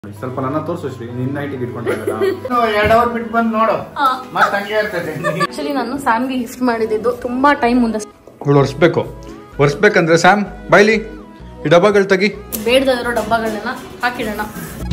ಸ್ವಲ್ಪ ನನ್ನ ತೋರಿಸು ಶ್ರೀ ನಿನ್ನ ನೈಟಿಗೆ ಇಟ್ಕೊಂಡಿದ್ದಾರಾ ಎರಡು ಅವರ್ ಬಿಟ್ಟು ಬಂದು ನೋಡು ಮತ್ತೆ ಹಂಗೆ ಇರ್ತದೆ ಆಕ್ಚುಲಿ ನಾನು ಸ್ಯಾಮ್ಗೆ ಗಿಫ್ಟ್ ಮಾಡಿದ್ದು ತುಂಬಾ ಟೈಮ್ ಮುಂದೆ ಅವಳು ಒರೆಸ್ಬೇಕು ಒರೆಸ್ಬೇಕಂದ್ರೆ ಸ್ಯಾಮ್ ಬೈಲಿ ಈ ಡಬ್ಬಗಳು ತೆಗಿ ಬೇಡದಿರೋ ಡಬ್ಬಗಳನ್ನ ಹಾಕಿಡೋಣ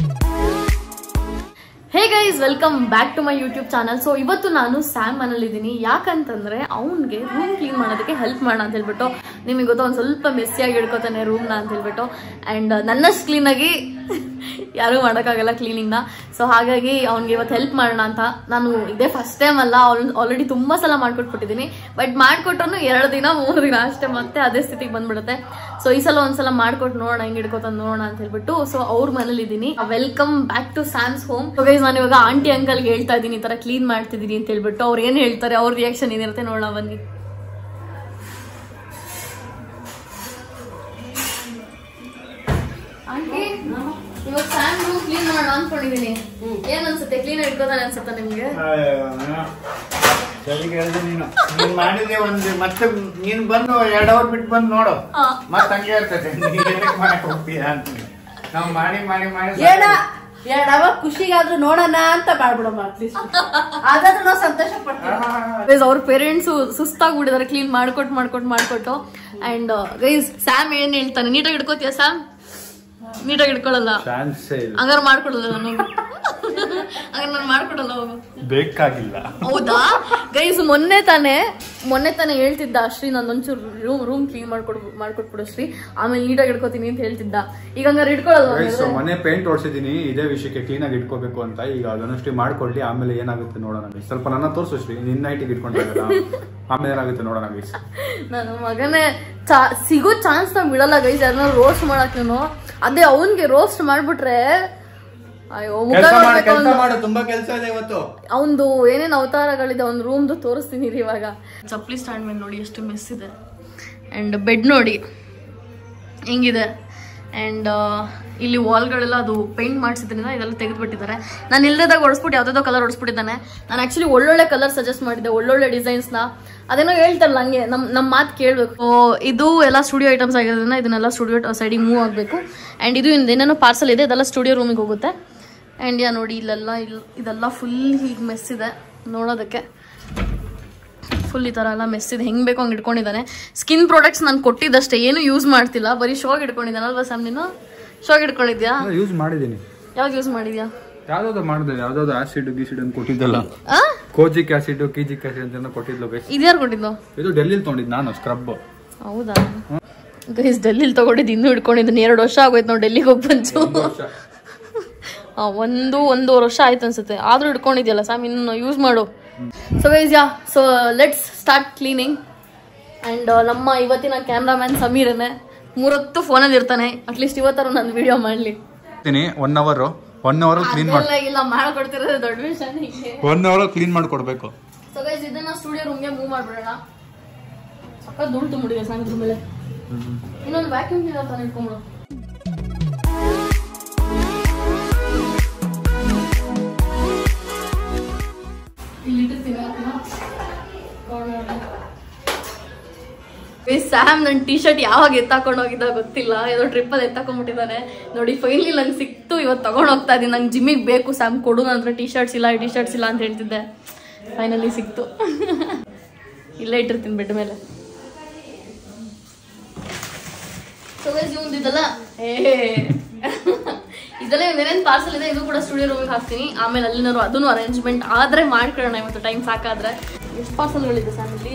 hey guys welcome back to my YouTube channel so ಇವತ್ತು ನಾನು ಸ್ಯಾಮ್ ಮನೇಲಿದ್ದೀನಿ ಯಾಕಂತಂದ್ರೆ ಅವ್ನಿಗೆ ರೂಮ್ ಕ್ಲೀನ್ ಮಾಡೋದಕ್ಕೆ ಹೆಲ್ಪ್ ಮಾಡೋಣ ಅಂತ ಹೇಳ್ಬಿಟ್ಟು ನಿಮಗೆ ಗೊತ್ತಾ ಒಂದು ಸ್ವಲ್ಪ ಮೆಸ್ಸಿಯಾಗಿ ಇಡ್ಕೋತಾನೆ ರೂಮ್ನ ಅಂತ ಹೇಳ್ಬಿಟ್ಟು ಆ್ಯಂಡ್ ನನ್ನಷ್ಟು ಕ್ಲೀನಾಗಿ ಯಾರೂ ಮಾಡೋಕ್ಕಾಗಲ್ಲ ಕ್ಲೀನಿಂಗ್ನ ಸೊ ಹಾಗಾಗಿ ಅವ್ನಿಗೆ ಇವತ್ತು ಹೆಲ್ಪ್ ಮಾಡೋಣ ಅಂತ ನಾನು ಇದೇ ಫಸ್ಟ್ ಟೈಮ್ ಅಲ್ಲ ಅವ್ನು ಆಲ್ರೆಡಿ ತುಂಬ ಸಲ ಮಾಡ್ಕೊಟ್ಬಿಟ್ಟಿದ್ದೀನಿ ಬಟ್ ಮಾಡ್ಕೊಟ್ರು ಎರಡು ದಿನ ಮೂರು ದಿನ ಅಷ್ಟೇ ಮತ್ತೆ ಅದೇ ಸ್ಥಿತಿಗೆ ಬಂದ್ಬಿಡುತ್ತೆ ಸೊ ಈ ಸಲ ಒಂದ್ಸಲ ಮಾಡ್ಕೊಟ್ಟು ನೋಡೋಣ ಹೆಂಗ್ ಹಿಡ್ಕೋತ ನೋಡೋಣ ಅಂತ ಹೇಳ್ಬಿಟ್ಟು ಸೊ ಅವ್ರ ಮನೇಲಿ ಇದ್ದೀನಿ welcome back to Sam's home guys ನಾನು ಇವಾಗ ಆಂಟಿ ಅಂಕಲ್ಗೆ ಹೇಳ್ತಾ ಇದ್ದೀನಿ ಈ ತರ ಕ್ಲೀನ್ ಮಾಡ್ತಿದ್ದೀನಿ ಅಂತ ಹೇಳ್ಬಿಟ್ಟು ಅವ್ರು ಏನ್ ಹೇಳ್ತಾರೆ ಅವ್ರ ರಿಯಾಕ್ಷನ್ ಏನಿರುತ್ತೆ ನೋಡೋಣ ಬನ್ನಿ ಆಂಟಿ ಇವಾಗ ಸ್ಯಾಮ್ ರೂಮ್ ಕ್ಲೀನ್ ಮಾಡೋಣ ಅನ್ಕೊಂಡಿದೀನಿ ಏನ್ ಅನ್ಸುತ್ತೆ ಕ್ಲೀನ್ ಇಟ್ಕೋತಾನೆ ಅನ್ಸುತ್ತೆ ನಿಮ್ಗೆ ಸರಿಗೆ ಹೇಳಿದೆ ನೀನು ನೀನ್ ಮಾಡಿದೆ ಒಂದು ಮತ್ತೆ ನೀನ್ ಬಂದು ಎರಡು ಅವರ್ ಬಿಟ್ಟು ಬಂದು ನೋಡು ಆ. ಮತ್ತೆ ಹಂಗೆ ಇರ್ತದೆ ನೀನ್ ಎದಕ್ ಮಾಡಕ್ ಹೋಗ್ತೀಯ ಅಂತ ನಾವು ಮಾಡಿ ಮಾಡಿ ಮಾಡಿ ಏನ ಎರಡವ ಖುಷಿಗಾದ್ರೂ ನೋಡೋಣ ಅಂತ ಮಾಡ್ಬಿಡಮ್ಮ ಅಟ್ಲೀಸ್ಟ್ ಅದಾದ್ರೂ ನಾವು ಸಂತೋಷ ಪಡ್ತೀವಿ ಗೈಸ್ ಅವ್ರ ಪೇರೆಂಟ್ಸ್ ಸುಸ್ತಾಗ್ಬಿಟ್ಟಿದ್ದಾರೆ ಕ್ಲೀನ್ ಮಾಡ್ಕೊಟ್ ಮಾಡ್ಕೊಟ್ ಮಾಡ್ಕೊಟ್ಟು ಅಂಡ್ ಗೈಸ್ ಸ್ಯಾಮ್ ಏನ್ ಹೇಳ್ತಾನೆ ನೀಟಾಗಿ ಇಟ್ಕೋತೀಯ ಸ್ಯಾಮ್ ನೀಟಾಗಿ ಇಟ್ಕೊಳ್ಳಲ್ಲ ಚಾನ್ಸೇ ಇಲ್ಲ ಹಂಗಾರೆ ಮಾಡ್ಕೊಡಲ್ಲ ನಾನು ಹಂಗಾರೆ ನಾನು ಮಾಡ್ಕೊಡಲ್ಲ ಹೋಗು ಬೇಕಾಗಿಲ್ಲ ಹೌದಾ ಗೈಸ್ ಮೊನ್ನೆ ತಾನೇ ಮೊನ್ನೆ ತಾನೇ ಹೇಳ್ತಿದ್ದ ಶ್ರೀ ನಾನು ಒಂಚೂರು ರೂಮ್ ರೂಮ್ ಕ್ಲೀನ್ ಮಾಡ್ಕೊಡ್ ಮಾಡ್ಕೊಟ್ಬಿಡು ಶ್ರೀ ಆಮೇಲೆ ನೀಟಾಗಿ ಇಟ್ಕೋತೀನಿ ಅಂತ ಹೇಳ್ತಿದ್ದ ಈಗ ಹಂಗಾರೆ ಇಟ್ಕೊಳ್ಳಲ್ವಾ Guys, ಹಂಗಾದ್ರೆ? ಮನೆ ಪೇಂಟ್ ಹೊಡ್ಸಿದೀನಿ ಇದೇ ವಿಷಯಕ್ಕೆ ಕ್ಲೀನ್ ಆಗಿ ಇಟ್ಕೋಬೇಕು ಅಂತ ಈಗ ಅದನ್ನಷ್ಟೇ ಮಾಡ್ಕೊಳ್ಳಿ ಆಮೇಲೆ ಏನಾಗುತ್ತೆ ನೋಡೋಣ guys. ಸ್ವಲ್ಪ ನನ್ನ ತೋರಿಸು ಶ್ರೀ ನಿನ್ನ ನೈಟಿಗೆ ಇಟ್ಕೊಂಡಿದ್ದಾರಾ ಆಮೇಲೆ ಏನಾಗುತ್ತೆ ನೋಡೋಣ ಗೈಸ್ ನನ್ನ ಮಗನೇ ಚಾ- ಸಿಗೋ ಚಾನ್ಸ್ ನ ಬಿಡಲ್ಲ ಗೈಸ್ ಯಾರನ್ನ ರೋಸ್ಟ್ ಮಾಡಕ್ ನಾನು ಅದೇ ಅವನ್ಗೆ ರೋಸ್ಟ್ ಮಾಡ್ಬಿಟ್ರೆ ಅಯ್ಯೋ ಮುಖ ಕೆಲಸ ಮಾಡು ನೋಡ್ಬೇಕು ಕೆಲಸ ಅವ್ನ್ದು. ಮಾಡು ತುಂಬಾ ಕೆಲಸ ಇದೆ ಇವತ್ತು ಅವಂದು ಏನೇನ್ ಅವತಾರಗಳಿದೆ ಅವ್ನ ರೂಮ್ದು ತೋರಿಸ್ತೀನಿ ರೀ ಇವಾಗ ಚಪ್ಪಲಿ ಸ್ಟ್ಯಾಂಡ್ ಮೇಲೆ ನೋಡಿ ಎಷ್ಟು ಮೆಸ್ ಇದೆ ಅಂಡ್ ಬೆಡ್ ನೋಡಿ ಹೆಂಗಿದೆ ಅಂಡ್ ಇಲ್ಲಿ ವಾಲ್ಗಳೆಲ್ಲ ಅದು ಪೇಂಟ್ ಮಾಡಿಸಿದ್ರಿಂದ ಇದೆಲ್ಲ ತೆಗೆದ್ಬಿಟ್ಟಿದ್ದಾರೆ ನಾನು ಇಲ್ಲದಾಗ ಹೊಡ್ಸ್ಬಿಟ್ಟು ಯಾವ್ದಾದ್ರು ಕಲರ್ ಹೊಡ್ಸ್ಬಿಟ್ಟಿದ್ದಾನೆ ನಾನು ಆಕ್ಚುಲಿ ಒಳ್ಳೊಳ್ಳೆ ಕಲರ್ ಸಜೆಸ್ಟ್ ಮಾಡಿದ್ದೆ ಒಳ್ಳೊಳ್ಳೆ ಡಿಸೈನ್ಸ್ನ ಅದೇನೋ ಹೇಳ್ತಾರಲ್ಲ ಹಂಗೆ ನಮ್ಮ ನಮ್ಮ ಮಾತು ಕೇಳಬೇಕು ಇದು ಎಲ್ಲ ಸ್ಟುಡಿಯೋ ಐಟಮ್ಸ್ ಆಗಿರೋದ್ರಿಂದ ಇದನ್ನೆಲ್ಲ ಸ್ಟುಡಿಯೋ ಸೈಡಿಗೆ ಮೂವ್ ಆಗಬೇಕು ಆ್ಯಂಡ್ ಇದು ಏನೇನೋ ಪಾರ್ಸಲ್ ಇದೆ ಇದೆಲ್ಲ ಸ್ಟುಡಿಯೋ ರೂಮಿಗೆ ಹೋಗುತ್ತೆ ಆ್ಯಂಡ್ ಯಾ ನೋಡಿ ಇಲ್ಲೆಲ್ಲ ಇಲ್ಲಿ ಇದೆಲ್ಲ ಫುಲ್ ಹೀಗೆ ಮೆಸ್ ಇದೆ ನೋಡೋದಕ್ಕೆ ಫುಲ್ ಈ ಥರ ಎಲ್ಲ ಮೆಸ್ ಇದೆ ಹೆಂಗೆ ಬೇಕೋ ಹಂಗೆ ಇಟ್ಕೊಂಡಿದ್ದಾನೆ ಸ್ಕಿನ್ ಪ್ರಾಡಕ್ಟ್ಸ್ ನಾನು ಕೊಟ್ಟಿದ್ದಷ್ಟೇ ಏನು ಯೂಸ್ ಮಾಡ್ತಿಲ್ಲ ಬರೀ ಶಾಗ್ ಇಟ್ಕೊಂಡಿದ್ದಾನೆ ಅಲ್ವಾ ಸ್ಯಾಮ್ ನೀನು ಶಾಗ್ ಇಟ್ಕೊಂಡಿದ್ಯಾ ಯೂಸ್ ಮಾಡಿದ್ದೀನಿ ಯಾವ್ದು ಯೂಸ್ ಮಾಡಿದ್ಯಾ ಯಾವ್ದಾದ್ರು ಮಾಡಿದೆ ಯಾವ್ದಾದ್ರು ಆಸಿಡ್ ಗೀಸಿಡ್ ಅಂತ ಕೊಟ್ಟಿದ್ದಲ್ಲ ಆ ಕೋಜಿಕ್ ಆಸಿಡ್ ಕೀಜಿಕ್ ಆಸಿಡ್ ಅಂತ ಕೊಟ್ಟಿದ್ಲು ಗೈಸ್ ಇದ್ಯಾರು ಕೊಟ್ಟಿದ್ದು ಇದು ಡೆಲ್ಲಿಲಿ ತೊಗೊಂಡಿದ್ದು ನಾನು ಸ್ಕ್ರಬ್ ಹೌದಾ ಗೈಸ್ ಡೆಲ್ಲಿಲಿ ತಗೊಂಡಿದ್ದು ಇನ್ನೂ ಇಟ್ಕೊಂಡಿದ್ದೀನಿ ಎರಡು ವರ್ಷ ಆಗೋಯ್ತು ನಾವು ಡೆಲ್ಲಿಗೆ ಹೋಗಿ ಬಂತು ಆ, ಒಂದು ಒಂದೂವರೆ ವರ್ಷ ಆಯ್ತು ಅನ್ಸುತ್ತೆ ಆದ್ರೂ ಇಟ್ಕೊಂಡಿದ್ಯಲ್ಲ ಸ್ಯಾಮ್ ಇನ್ನು ಯೂಸ್ ಮಾಡು so guys yeah so let's start cleaning and ನಮ್ಮ ಇವತ್ತಿನ ಕ್ಯಾಮ್ರಾಮ್ಯಾನ್ ಸಮೀರನೇ ಮೂರೊತ್ತು ಫೋನಲ್ಲಿ ಇರ್ತಾನೆ ಅಟ್ಲೀಸ್ಟ್ ಇವತ್ತಾರು ನಾನು ವಿಡಿಯೋ ಮಾಡಲಿ one hour one hour clean ಮಾಡಿ ಇಲ್ಲ ಮಾಡ್ಕೊಡ್ತಿರೋದು ದೊಡ್ಡ ವಿಷಯ ನಿಂಗೆ ಒನ್ ಅವರ್ ಕ್ಲೀನ್ ಮಾಡ್ಕೊಡ್ಬೇಕು ಸೊ ಗೈಸ್ ಇದನ್ನ ಸ್ಟುಡಿಯೋ ರೂಮ್ಗೆ ಮೂವ್ ಮಾಡ್ಬಿಡೋಣ ಸಕ್ಕ ಧೂಳು ತುಂಬಿಡಿದೆ ಸಾಯಂಕಾಲ ಮೇಲೆ ಇನ್ನೊಂದು ವ್ಯಾಕ್ಯೂಮ್ ಕ್ಲೀನರ್ ತಾನು ಇಟ್ಕೊಂಬಿಡು ಇಲ್ಲಿ ಇಟ್ಟಿರ್ತೀನಿ ಸ್ಯಾಮ್ ನನ್ನ ಟಿ ಶರ್ಟ್ ಯಾವಾಗ ಎತ್ತಾಕೊಂಡು ಹೋಗಿದ್ದ ಗೊತ್ತಿಲ್ಲ ಏನೋ ಟ್ರಿಪ್ಪಲ್ಲಿ ಎತ್ತಾಕೊಂಡ್ಬಿಟ್ಟಿದ್ದಾನೆ ನೋಡಿ ಫೈನಲಿ ನಂಗೆ ಸಿಕ್ತು ಇವತ್ತು ತಗೊಂಡು ಹೋಗ್ತಾ ಇದ್ದೀನಿ ನಂಗೆ ಜಿಮ್ಮಿಗೆ ಬೇಕು ಸ್ಯಾಮ್ ಕೊಡು ನನ್ನ ಹತ್ರ ಟಿ ಶರ್ಟ್ಸ್ ಇಲ್ಲ ಟಿ ಶರ್ಟ್ಸ್ ಇಲ್ಲ ಅಂತ ಹೇಳ್ತಿದ್ದೆ ಫೈನಲಿ ಸಿಕ್ತು ಇಲ್ಲೇ ಇಟ್ಟಿರ್ತೀನಿ ಬೆಡ್ ಮೇಲೆ ಸೊ ಗೈಸ್ ಇವಂದು ಇದೆಲ್ಲ ಏ ಇದೆಲ್ಲ ಏನೇನು ಪಾರ್ಸಲ್ ಇದೆ ಇದು ಕೂಡ ಸ್ಟುಡಿಯೋ ರೂಮಿಗೆ ಹಾಕ್ತೀನಿ ಆಮೇಲೆ ಅಲ್ಲಿನಾರು ಅದನ್ನು ಅರೇಂಜ್ಮೆಂಟ್ ಆದರೆ ಮಾಡ್ಕೊಳ್ಳೋಣ ಇವತ್ತು ಟೈಮ್ ಸಾಕಾದ್ರೆ ಎಷ್ಟು ಪಾರ್ಸಲ್ಗಳಿದೆ ಸ್ಯಾಮ್ ಇಲ್ಲಿ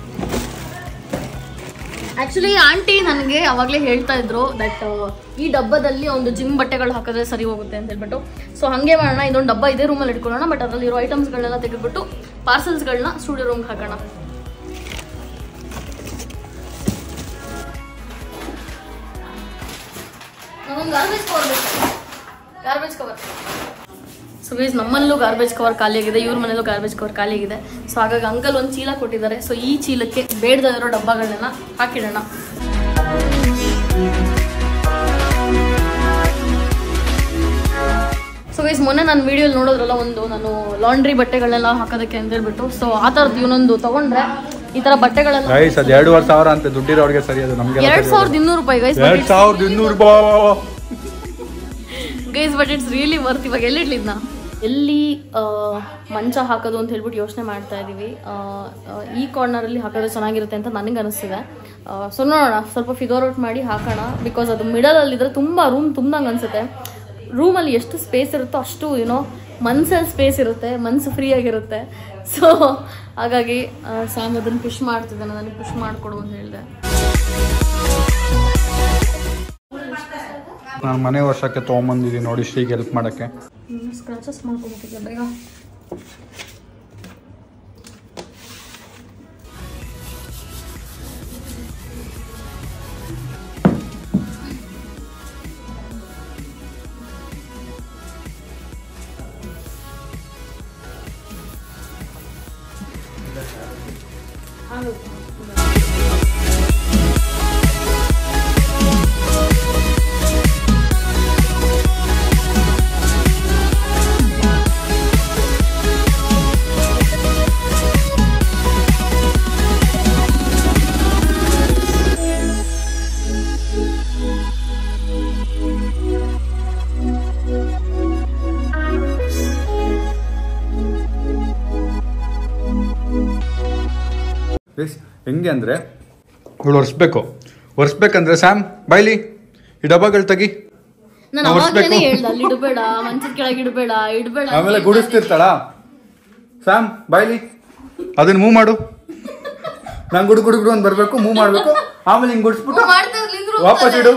ಆಕ್ಚುಲಿ ಆಂಟಿ ನನಗೆ ಅವಾಗಲೇ ಹೇಳ್ತಾ ಇದ್ರು ದಟ್ ಈ ಡಬ್ಬದಲ್ಲಿ ಒಂದು ಜಿಮ್ ಬಟ್ಟೆಗಳು ಹಾಕಿದ್ರೆ ಸರಿ ಹೋಗುತ್ತೆ ಅಂತ ಹೇಳ್ಬಿಟ್ಟು ಸೊ ಹಾಗೆ ಮಾಡೋಣ ಇದೊಂದು ಡಬ್ಬ ಇದೇ ರೂಮಲ್ಲಿ ಇಟ್ಕೊಳ್ಳೋಣ ಬಟ್ ಅದರಲ್ಲಿ ಇರೋ ಐಟಮ್ಸ್ಗಳನ್ನೆಲ್ಲ ತೆಗೆದ್ಬಿಟ್ಟು ಪಾರ್ಸಲ್ಸ್ಗಳನ್ನ ಸ್ಟುಡಿಯೋ ರೂಮ್ಗೆ ಹಾಕೋಣ ನಗೊಂದು ಗಾರ್ಬೇಜ್ ಕವರ್ ಬೇಕು ಗಾರ್ಬೇಜ್ ಕವರ್ ಸೊ ಗೈಸ್ ನಮ್ಮಲ್ಲೂ ಗಾರ್ಬೇಜ್ ಕವರ್ ಖಾಲಿಯಾಗಿದೆ ಇವ್ರ ಮನೇಲೂ ಗಾರ್ಬೇಜ್ ಕವರ್ ಖಾಲಿಯಾಗಿದೆ ಸೊ ಹಾಗಾಗಿ ಅಂಕಲ್ ಒಂದು ಚೀಲ ಕೊಟ್ಟಿದ್ದಾರೆ ಸೊ ಈ ಚೀಲಕ್ಕೆ ಬೇಡದಿರೋ ಡಬ್ಬಗಳನ್ನ ಹಾಕಿಡೋಣ ಸೊ ಗೈಸ್ ಮೊನ್ನೆ ನಾನು ವಿಡಿಯೋಲಿ ನೋಡೋದ್ರಲ್ಲ ಒಂದು ನಾನು ಲಾಂಡ್ರಿ ಬಟ್ಟೆಗಳನ್ನೆಲ್ಲ ಹಾಕೋದಕ್ಕೆ ಅಂತ ಹೇಳ್ಬಿಟ್ಟು ಸೊ ಆ ಥರದ್ದು ಇವನೊಂದು ತಗೊಂಡ್ರೆ ಈ ತರ ಬಟ್ಟೆಗಳೆಲ್ಲ ಗೈಸ್ ಅದು ಎರಡೂವರೆ ಸಾವಿರ ಅಂತ ದುಡ್ಡಿರೋರಿಗೆ ಸರಿ ಅದು ನಮ್ಗೆ ಎರಡ್ ಸಾವಿರದ ಇನ್ನೂರು ರೂಪಾಯಿ ಗೈಸ್ ಎರಡ್ ಸಾವಿರದ ಇನ್ನೂರು ರೂಪಾಯಿ guys but it's really worth ಇವಾಗ ಎಲ್ಲಿಡ್ಲಿದ್ನ ಎಲ್ಲಿ ಆ, ಮಂಚ ಹಾಕೋದು ಅಂತ ಹೇಳ್ಬಿಟ್ಟು ಯೋಚನೆ ಮಾಡ್ತಾ ಇದ್ದೀವಿ ಆ, ಆ, ಈ ಕಾರ್ನರಲ್ಲಿ ಹಾಕಿದ್ರೆ ಚೆನ್ನಾಗಿರುತ್ತೆ ಅಂತ ನನಗೆ ಅನಿಸ್ತಿದೆ ಸೊ ನೋಡೋಣ ಸ್ವಲ್ಪ ಫಿಗರ್ ಔಟ್ ಮಾಡಿ ಹಾಕೋಣ ಬಿಕಾಸ್ ಅದು ಮಿಡಲಲ್ಲಿದ್ರೆ ತುಂಬ ರೂಮ್ ತುಂಬ್ದಂಗೆ ಅನಿಸುತ್ತೆ ರೂಮಲ್ಲಿ ಎಷ್ಟು ಸ್ಪೇಸ್ ಇರುತ್ತೋ ಅಷ್ಟು ಏನೋ ಮನ್ಸಲ್ಲಿ ಸ್ಪೇಸ್ ಇರುತ್ತೆ ಮನಸ್ಸು ಫ್ರೀ ಆಗಿರುತ್ತೆ ಸೊ ಹಾಗಾಗಿ ಆ, ಸ್ಯಾಮ್ ಅದನ್ನು ಪುಷ್ ಮಾಡ್ತಿದ್ದಾನೆ ನನಗೆ ಪುಷ್ ಮಾಡಿಕೊಡು ಅಂತ ಹೇಳಿದೆ ನಾನು ಮನೆ ವರ್ಷಕ್ಕೆ ತೊಗೊಂಬಂದಿದ್ದೀನಿ ನೋಡಿ ಶ್ರೀಗೆ ಹೆಲ್ಪ್ ಮಾಡೋಕ್ಕೆ ಸ್ಕ್ರಾಚಸ್ ಮಾಡ್ಕೊಬೇಕಿಲ್ಲ ಬೇಗ ಪ್ಲೀಸ್ ಹೆಂಗೆ ಅಂದರೆ ಇವಳು ಒರೆಸ್ಬೇಕು ಒರೆಸ್ಬೇಕಂದ್ರೆ ಸ್ಯಾಮ್ ಬಾಯ್ಲಿ ಈ ಡಬ್ಬಗಳು ತೆಗಿ ನಾನು ನಾವು ಅವಾಗ್ಲೇನೆ ಒರೆಸ್ಬೇಕು. ಹೇಳ್ದೆ ಅಲ್ಲಿ ಇಡಬೇಡ ಮಂಚದ ಕೆಳಗೆ ಇಡಬೇಡ ಇಡಬೇಡ ಆಮೇಲೆ ಗುಡಿಸ್ತಿರ್ತಾಳ ಸ್ಯಾಮ್ ಬಾಯ್ಲಿ ಅದನ್ನ ಮೂವ್ ಮಾಡು ನಾನು ಗುಡು ಗುಡು ಗುಡು ಅಂತ ಬರಬೇಕು ಮೂವ್ ಮಾಡಬೇಕು ಆಮೇಲೆ ಹಿಂಗೆ ಗುಡಿಸ್ಬಿಟ್ಟು ವಾಪಸ್ ಇಡು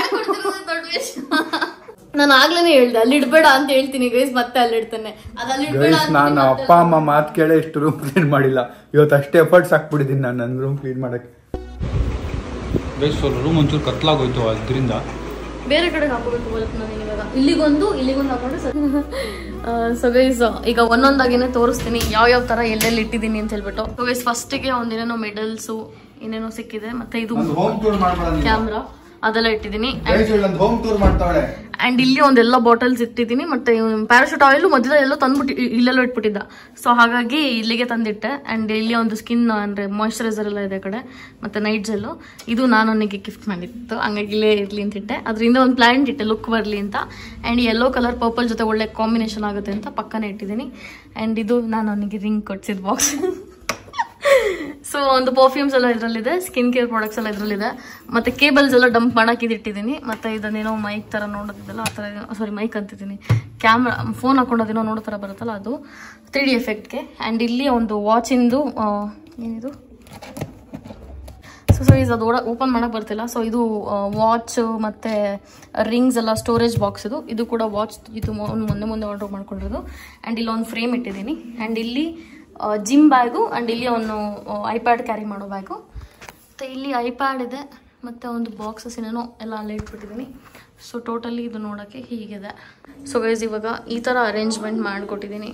ನಾನು ಆಗ್ಲೇನೆ ಹೇಳ್ದೆ ಅಲ್ಲಿ ಇಡಬೇಡ ಅಂತ ಹೇಳ್ತೀನಿ ಗೈಸ್ ಮತ್ತೆ ಅಲ್ಲಿ ಇಡ್ತೇನೆ ಅದು ಅಲ್ಲಿ ಇಡಬೇಡ ಗೈಸ್ ನಾನು ಅಪ್ಪ ಅಮ್ಮ ಮಾತು ಕೇಳೇ ಇಷ್ಟು ರೂಮ್ ಕ್ಲೀನ್ ಮಾಡಿಲ್ಲ ಇವತ್ತು ಅಷ್ಟೇ ಎಫರ್ಟ್ಸ್ ಹಾಕ್ಬಿಟ್ಟಿದ್ದೀನಿ ನಾನು ನನ್ನ ರೂಮ್ ಕ್ಲೀನ್ ಮಾಡೋಕ್ಕೆ ಗೈಸ್ ಸ್ವಲ್ಪ ರೂಮ್ ಒಂಚೂರು ಕತ್ಲಾಗೋಯ್ತು ಅದರಿಂದ ಬೇರೆ ಕಡೆಗೆ ಹಾಕೋಬೇಕು ಬರುತ್ತೆ ನಾನು ಇವಾಗ ಇಲ್ಲಿಗೊಂದು ಇಲ್ಲಿಗೊಂದು ಹಾಕೊಂಡ್ರೆ ಸರಿ ಸೊ ಗೈಸ್ ಈಗ ಒಂದೊಂದಾಗಿನೇ ತೋರಿಸ್ತೀನಿ ಯಾವ ಯಾವ ತರ ಎಲ್ಲೆಲ್ಲಿ ಇಟ್ಟಿದ್ದೀನಿ ಅಂತ ಹೇಳ್ಬಿಟ್ಟು ಸೊ ಗೈಸ್ ಫಸ್ಟಿಗೆ ಒಂದೇನೇನೋ ಮೆಡಲ್ಸು ಏನೇನೋ ಸಿಕ್ಕಿದೆ ಮತ್ತೆ ಇದು ನಂದು ಹೋಮ್ ಟೂರ್ ಮಾಡ್ಬೇಡ ಕ್ಯಾಮ್ರಾ ಅದೆಲ್ಲ ಇಟ್ಟಿದ್ದೀನಿ ಗೈಸ್ ನಂದು ಹೋಮ್ ಟೂರ್ ಮಾಡ್ತಾವಳೆ ಅಂಡ್ ಇಲ್ಲಿ ಒಂದೆಲ್ಲ ಬಾಟಲ್ಸ್ ಇಟ್ಟಿದ್ದೀನಿ ಮತ್ತೆ ಪ್ಯಾರಾಶೂಟ್ ಆಯಿಲ್ ಮೊದಲ ಎಲ್ಲ ತಂದ್ಬಿಟ್ಟು ಇ- ಇಲ್ಲೆಲ್ಲ ಇಟ್ಬಿಟ್ಟಿದ್ದ ಸೊ ಹಾಗಾಗಿ ಇಲ್ಲಿಗೆ ತಂದಿಟ್ಟೆ ಅಂಡ್ ಇಲ್ಲಿ ಒಂದು ಸ್ಕಿನ್ ಅಂದ್ರೆ ಮಾಯ್ಶ್ಚರೈಸರ್ ಎಲ್ಲ ಇದೆ ಆ ಕಡೆ ಮತ್ತೆ ನೈಟ್ ಜೆಲ್ಲು ಇದು ನಾನು ಅವನಿಗೆ ಗಿಫ್ಟ್ ಮಾಡಿತ್ತು ಹಂಗಾಗಿ ಇಲ್ಲೇ ಇರ್ಲಿ ಅಂತ ಇಟ್ಟೆ ಅದರಿಂದ ಒಂದು ಪ್ಲಾಂಟ್ ಇಟ್ಟೆ ಲುಕ್ ಬರಲಿ ಅಂತ ಅಂಡ್ ಯೆಲ್ಲೋ ಕಲರ್ ಪರ್ಪಲ್ ಜೊತೆ ಒಳ್ಳೆ ಕಾಂಬಿನೇಷನ್ ಆಗುತ್ತೆ ಅಂತ ಪಕ್ಕನೇ ಇಟ್ಟಿದ್ದೀನಿ ಅಂಡ್ ಇದು ನಾನು ಅವನಿಗೆ ರಿಂಗ್ ಕೊಡ್ಸಿದ ಬಾಕ್ಸ್ ಸೊ ಒಂದು ಪರ್ಫ್ಯೂಮ್ಸ್ ಎಲ್ಲ ಇದರಲ್ಲಿದೆ ಸ್ಕಿನ್ ಕೇರ್ ಪ್ರಾಡಕ್ಟ್ಸ್ ಎಲ್ಲ ಇದರಲ್ಲಿದೆ ಮತ್ತೆ ಕೇಬಲ್ಸ್ ಎಲ್ಲ ಡಂಪ್ ಮಾಡಕ್ಕೆ ಇಟ್ಟಿದ್ದೀನಿ ಮತ್ತೆ ಇದನ್ನೇನೋ ಮೈಕ್ ತರ ನೋಡೋದಿದೆಲ್ಲ ಆ ಥರ ಸಾರಿ ಮೈಕ್ ಅಂತಿದ್ದೀನಿ ಕ್ಯಾಮ್ರಾ ಫೋನ್ ಹಾಕೊಂಡೋದೇನೋ ನೋಡೋ ಥರ ಬರುತ್ತಲ್ಲ ಅದು ತ್ರೀ ಡಿ ಎಫೆಕ್ಟ್ಗೆ ಆ್ಯಂಡ್ ಇಲ್ಲಿ ಒಂದು ವಾಚಿಂದು ಏನಿದು ಸೊ ಸೊ ಇದು ಅದು ಓಪನ್ ಮಾಡಕ್ಕೆ ಬರ್ತಿಲ್ಲ ಸೊ ಇದು ವಾಚ್ ಮತ್ತೆ ರಿಂಗ್ಸ್ ಎಲ್ಲ ಸ್ಟೋರೇಜ್ ಬಾಕ್ಸ್ ಇದು ಇದು ಕೂಡ ವಾಚ್ ಇದು ಮೊ- ಒಂದು ಮುಂದೆ ಮುಂದೆ ಆರ್ಡರ್ ಮಾಡ್ಕೊಂಡಿರೋದು ಆ್ಯಂಡ್ ಇಲ್ಲಿ ಒಂದು ಫ್ರೇಮ್ ಇಟ್ಟಿದ್ದೀನಿ ಆ್ಯಂಡ್ ಇಲ್ಲಿ ಜಿಮ್ ಬ್ಯಾಗು ಆ್ಯಂಡ್ ಇಲ್ಲಿ ಒಂದು ಐಪ್ಯಾಡ್ ಕ್ಯಾರಿ ಮಾಡೋ ಬ್ಯಾಗು ಮತ್ತು ಇಲ್ಲಿ ಐಪ್ಯಾಡ್ ಇದೆ ಮತ್ತು ಒಂದು ಬಾಕ್ಸಸ್ ಏನೇನೋ ಎಲ್ಲ ಅಲ್ಲೇ ಇಟ್ಬಿಟ್ಟಿದ್ದೀನಿ ಸೊ ಟೋಟಲಿ ಇದು ನೋಡೋಕ್ಕೆ ಹೀಗಿದೆ ಸೊ ಗೈಸ್ ಇವಾಗ ಈ ಥರ ಅರೇಂಜ್ಮೆಂಟ್ ಮಾಡಿಕೊಟ್ಟಿದ್ದೀನಿ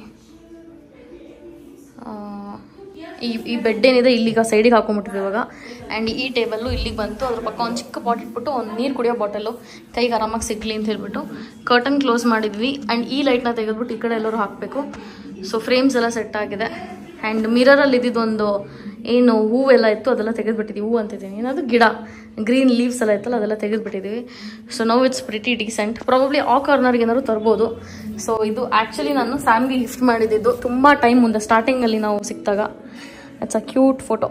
ಆ, ಈ ಈ ಬೆಡ್ ಏನಿದೆ ಇಲ್ಲಿಗ ಸೈಡಿಗೆ ಹಾಕೊಂಡ್ಬಿಟ್ಟಿದೆ ಇವಾಗ ಆ್ಯಂಡ್ ಈ ಟೇಬಲ್ಲು ಇಲ್ಲಿಗೆ ಬಂತು ಅದ್ರ ಪಕ್ಕ ಒಂದು ಚಿಕ್ಕ ಬಾಟ್ ಇಟ್ಬಿಟ್ಟು ಒಂದು ನೀರು ಕುಡಿಯೋ ಬಾಟಲು ಕೈಗೆ ಆರಾಮಾಗಿ ಸಿಗ್ಲಿ ಅಂತ ಹೇಳ್ಬಿಟ್ಟು ಕರ್ಟನ್ ಕ್ಲೋಸ್ ಮಾಡಿದ್ವಿ ಆ್ಯಂಡ್ ಈ ಲೈಟ್ನ ತೆಗೆದ್ಬಿಟ್ಟು ಈ ಕಡೆ ಎಲ್ಲರೂ ಹಾಕಬೇಕು ಸೊ ಫ್ರೇಮ್ಸ್ ಎಲ್ಲ ಸೆಟ್ ಆಗಿದೆ ಆ್ಯಂಡ್ ಮಿರರಲ್ಲಿ ಇದ್ದಿದ್ದೊಂದು ಏನು ಹೂವೆಲ್ಲ ಇತ್ತು ಅದೆಲ್ಲ ತೆಗೆದುಬಿಟ್ಟಿದ್ದೀವಿ ಹೂ ಅಂತಿದ್ದೀನಿ ಏನದು ಗಿಡ ಗ್ರೀನ್ ಲೀವ್ಸ್ ಎಲ್ಲ ಇತ್ತಲ್ಲ ಅದೆಲ್ಲ ತೆಗೆದುಬಿಟ್ಟಿದ್ದೀವಿ so now it's pretty decent probably ಆ ಕಾರ್ನರ್ಗೆ ಏನಾದ್ರು ತರ್ಬೋದು ಸೊ ಇದು ಆ್ಯಕ್ಚುಲಿ ನಾನು ಸ್ಯಾಮ್ಗೆ ಗಿಫ್ಟ್ ಮಾಡಿದ್ದು ತುಂಬ ಟೈಮ್ ಮುಂದೆ ಸ್ಟಾರ್ಟಿಂಗಲ್ಲಿ ನಾವು ಸಿಕ್ತಾಗ it's a cute photo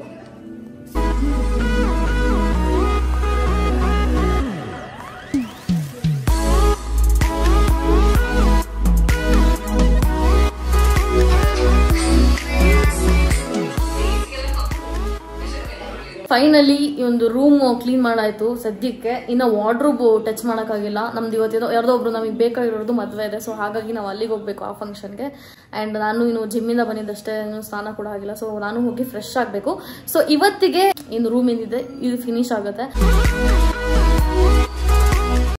finally ಈ ಒಂದು ರೂಮ್ ಕ್ಲೀನ್ ಮಾಡಾಯ್ತು ಸದ್ಯಕ್ಕೆ ಇನ್ನು ವಾರ್ಡ್ರೂಬ್ ಟಚ್ ಮಾಡೋಕ್ಕಾಗಿಲ್ಲ ನಮ್ದು ಇವತ್ತೇನೋ ಯಾರ್ದೋ ಒಬ್ರು ನಮಗೆ ಬೇಕಾಗಿರೋದು ಮದುವೆ ಇದೆ ಸೊ ಹಾಗಾಗಿ ನಾವು ಅಲ್ಲಿಗೆ ಹೋಗ್ಬೇಕು ಆ ಫಂಕ್ಷನ್ಗೆ ಆ್ಯಂಡ್ ನಾನು ಇನ್ನು ಜಿಮ್ಮಿಂದ ಬಂದಿದ್ದಷ್ಟೇ ಇನ್ನು ಸ್ನಾನ ಕೂಡ ಆಗಿಲ್ಲ ಸೊ ನಾನು ಹೋಗಿ ಫ್ರೆಶ್ ಆಗಬೇಕು ಸೊ ಇವತ್ತಿಗೆ ಇನ್ನು ರೂಮ್ ಏನಿದೆ ಇದು ಫಿನಿಶ್ ಆಗುತ್ತೆ